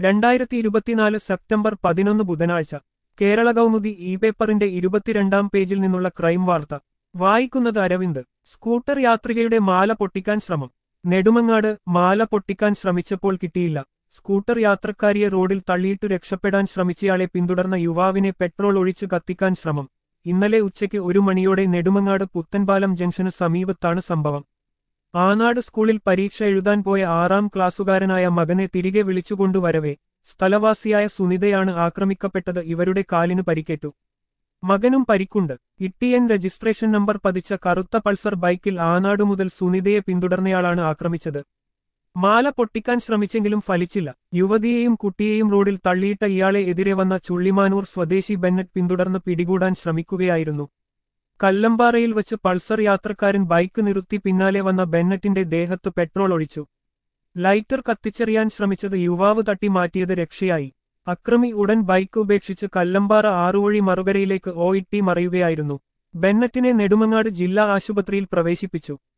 രണ്ടായിരത്തി ഇരുപത്തിനാല് സെപ്റ്റംബർ പതിനൊന്ന് ബുധനാഴ്ച കേരള കൗമുദി ഇ പേപ്പറിന്റെ ഇരുപത്തിരണ്ടാം പേജിൽ നിന്നുള്ള ക്രൈം വാർത്ത വായിക്കുന്നത് അരവിന്ദ് സ്കൂട്ടർ യാത്രികയുടെ മാല പൊട്ടിക്കാൻ ശ്രമം നെടുമങ്ങാട് മാല പൊട്ടിക്കാൻ ശ്രമിച്ചപ്പോൾ കിട്ടിയില്ല സ്കൂട്ടർ യാത്രക്കാരിയെ റോഡിൽ തള്ളിയിട്ടു രക്ഷപ്പെടാൻ ശ്രമിച്ചയാളെ പിന്തുടർന്ന യുവാവിനെ പെട്രോൾ ഒഴിച്ചു കത്തിക്കാൻ ശ്രമം ഇന്നലെ ഉച്ചയ്ക്ക് ഒരു മണിയോടെ നെടുമങ്ങാട് പുത്തൻപാലം ജംഗ്ഷന് സമീപത്താണ് സംഭവം ആനാട് സ്കൂളിൽ പരീക്ഷ എഴുതാൻ പോയ ആറാം ക്ലാസ്സുകാരനായ മകനെ തിരികെ വിളിച്ചുകൊണ്ടുവരവേ സ്ഥലവാസിയായ സുനിതയാണ് ആക്രമിക്കപ്പെട്ടത് ഇവരുടെ കാലിന് പരിക്കേറ്റു മകനും പരിക്കുണ്ട് ഇട്ടിയൻ രജിസ്ട്രേഷൻ നമ്പർ പതിച്ച കറുത്ത പൾസർ ബൈക്കിൽ ആനാട് മുതൽ സുനിതയെ പിന്തുടർന്നയാളാണ് ആക്രമിച്ചത് മാല പൊട്ടിക്കാൻ ശ്രമിച്ചെങ്കിലും ഫലിച്ചില്ല യുവതിയെയും കുട്ടിയെയും റോഡിൽ തള്ളിയിട്ട ഇയാളെ എതിരെ വന്ന ചുള്ളിമാനൂർ സ്വദേശി ബെന്നറ്റ് പിന്തുടർന്ന് പിടികൂടാൻ ശ്രമിക്കുകയായിരുന്നു കല്ലമ്പാറയിൽ വച്ച് പൾസർ യാത്രക്കാരൻ ബൈക്ക് നിർത്തി പിന്നാലെ വന്ന ബെന്നറ്റിന്റെ ദേഹത്ത് പെട്രോൾ ഒഴിച്ചു ലൈറ്റർ കത്തിച്ചെറിയാൻ ശ്രമിച്ചത് യുവാവ് തട്ടി മാറ്റിയത് രക്ഷയായി അക്രമി ഉടൻ ബൈക്ക് ഉപേക്ഷിച്ച് കല്ലമ്പാറ ആറുവഴി മറുകരയിലേക്ക് ഓ ഇട്ടി മറയുകയായിരുന്നു ബെന്നറ്റിനെ നെടുമങ്ങാട് ജില്ലാ ആശുപത്രിയിൽ പ്രവേശിപ്പിച്ചു